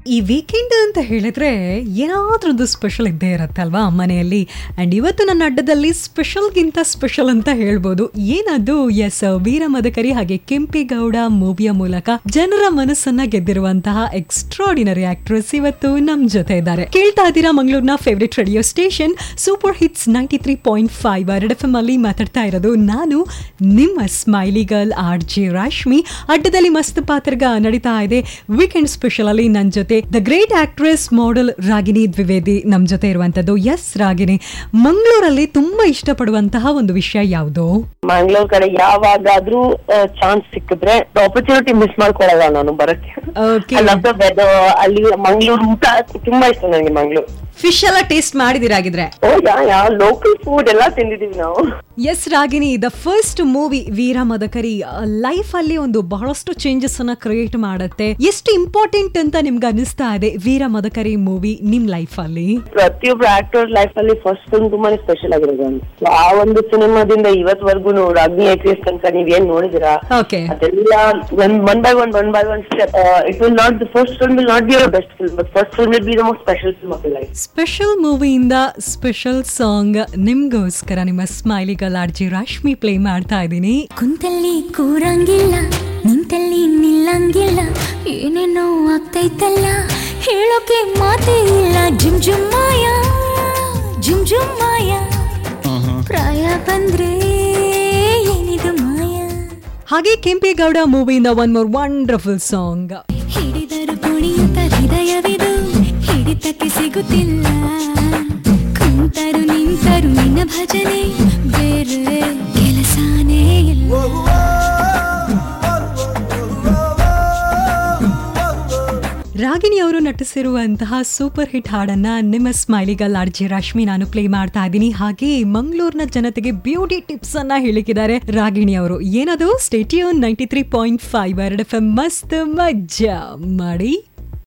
ಈ ವೀಕೆಂಡ್ ಅಂತ ಹೇಳಿದ್ರೆ ಏನಾದ್ರೊಂದು ಸ್ಪೆಷಲ್ ಇದ್ದೇ ಇರತ್ತಲ್ವಾ ಮನೆಯಲ್ಲಿ ಅಂಡ್ ಇವತ್ತು ನನ್ನ ಅಡ್ಡದಲ್ಲಿ ಸ್ಪೆಷಲ್ಗಿಂತ ಸ್ಪೆಷಲ್ ಅಂತ ಹೇಳ್ಬೋದು ಏನದು ಎಸ್ ವೀರ ಮದಕರಿ ಹಾಗೆ ಕೆಂಪೇಗೌಡ ಮೂವಿಯ ಮೂಲಕ ಜನರ ಮನಸ್ಸನ್ನ ಗೆದ್ದಿರುವಂತಹ ಎಕ್ಸ್ಟ್ರಾಡಿನರಿ ಆಕ್ಟ್ರೆಸ್ ಇವತ್ತು ನಮ್ ಜೊತೆ ಇದ್ದಾರೆ ಕೇಳ್ತಾ ಇದ್ದೀರಾ ಮಂಗಳೂರಿನ favourite radio station super hits ninety three point five ಎರಡ್ ಎಫ್ ಎಂ ಅಲ್ಲಿ ಮಾತಾಡ್ತಾ ಇರೋದು ನಾನು ನಿಮ್ಮ smiley girl R J Rashmi ಅಡ್ಡದಲ್ಲಿ ಮಸ್ತ್ ಪಾತ್ರಗ ನಡೀತಾ ಇದೆ ವೀಕೆಂಡ್ ಸ್ಪೆಷಲ್ ಅಲ್ಲಿ ನನ್ನ ಜೊತೆ the great actress model Ragini Dwivedi ನಮ್ಮ ಜೊತೆ ಇರುವಂತದ್ದು ಎಸ್ ರಾಗಿಣಿ ಮಂಗಳೂರಲ್ಲಿ ತುಂಬಾ ಇಷ್ಟಪಡುವಂತಹ ಒಂದು ವಿಷಯ ಯಾವುದು ಮಂಗ್ಳೂರ್ ಕಡೆ ಯಾವಾಗಾದ್ರೂ ಚಾನ್ಸ್ ಸಿಕ್ಕಿದ್ರೆ ಆಪರ್ಚುನಿಟಿ ಮಿಸ್ ಮಾಡ್ಕೊಳಲ್ಲ ನಾನು ಬರಕ್ಕೆ okay I love the weather. ಅಲ್ಲಿ ಮಂಗ್ಳೂರ್ ಊಟ ತುಂಬಾ ಇಷ್ಟ ನನಗೆ ಮಂಗ್ಳೂರ್ ಫಿಶ್ ಎಲ್ಲ ಟೇಸ್ಟ್ ಮಾಡಿದಿರಾಗಿದ್ರೆ oh yeah yeah local food ಎಲ್ಲ ತಿಂದಿದೀವಿ ನಾವು yes Ragini the first movie Veera Madakari life ಅಲ್ಲಿ ಒಂದು ಬಹಳಷ್ಟು ಚೇಂಜಸ್ ಅನ್ನ ಕ್ರಿಯೇಟ್ ಮಾಡುತ್ತೆ ಎಷ್ಟು ಇಂಪಾರ್ಟೆಂಟ್ ಅಂತ ನಿಮ್ಗೆ ಅನಿಸ್ತಾ ಇದೆ ವೀರ ಮದಕರಿ ಮೂವಿ ನಿಮ್ ಲೈಫ್ ಅಲ್ಲಿ ಪ್ರತಿಯೊಬ್ರು ಆಕ್ಟರ್ ಲೈಫ್ ಅಲ್ಲಿ ಫಸ್ಟ್ ಫಿಲ್ಮ್ ತುಂಬಾನೇ ಸ್ಪೆಷಲ್ ಆಗಿರೋದು So, ಆ ಒಂದು ಸಿನಿಮಾದಿಂದ ಇವತ್ವರೆಗೂ ರಾಗ್ನಿ ಐಪಿಎಸ್ ತನಕ ನೀವ್ ಏನ್ ನೋಡಿದಿರಾ ಓಕೆ ಅದೆಲ್ಲ one one by one one by one step it will not the first film will not be our best film but first film will be the most special film of life special ಮೂವಿಯಿಂದ special song ನಿಮ್ಗೋಸ್ಕರ ನಿಮ್ಮ smiley ಗಲಾಡ್ಜಿ Rashmi play ಮಾಡ್ತಾ ಇದ್ದೀನಿ ಕುಂತಲ್ಲಿ ಕೂರಂಗಿಲ್ಲ ನಿಂತಲ್ಲಿ ನಿಲ್ಲಂಗಿಲ್ಲ ಏನೇನೋ ಆಗ್ತೈತಲ್ಲ ಹೇಳೋಕೆ ಮಾತೇ ಇಲ್ಲ ಜುಮ್ ಜುಮ್ ಮಾಯ ಜುಮ್ ಜುಮ್ ಮಾಯ ಪ್ರಾಯ ಬಂದ್ರೆ ಏನಿದು ಮಾಯ ಹಾಗೆ ಕೆಂಪೇಗೌಡ ಮೂವಿಯಿಂದ ಒನ್ ಮೋರ್ ವಂಡರ್ಫುಲ್ ಸಾಂಗ್ ಹಿಡಿದರು ಕುಣಿಯುತ್ತ ಹೃದಯವಿದು ಹಿಡಿತಕ್ಕೆ ಸಿಗುತ್ತಿಲ್ಲ ಕುಂತರು ನಿಂತರು ನಿನ್ನ ಭಜನೆ ಬೇರೆ ಕೆಲಸನೇ ಇಲ್ಲ ರಾಗಿಣಿ ಅವರು ನಟಿಸಿರುವಂತಹ ಸೂಪರ್ ಹಿಟ್ ಹಾಡನ್ನ ನಿಮ್ಮ ಸ್ಮೈಲಿಗಲ್ ಆರ್ಜಿ ರಾಶ್ಮಿ ನಾನು ಪ್ಲೇ ಮಾಡ್ತಾ ಇದ್ದೀನಿ ಹಾಗೆ ಮಂಗಳೂರಿನ ಜನತೆಗೆ ಬ್ಯೂಟಿ ಟಿಪ್ಸ್ ಅನ್ನ ಹೇಳಿಕಿದ್ದಾರೆ ರಾಗಿಣಿ ಅವರು ಏನದು station ninety three point five ಎರಡು ಎಫ್ ಎಂ ಮಸ್ತ್ ಮಜ್ಜಾ ಮಾಡಿ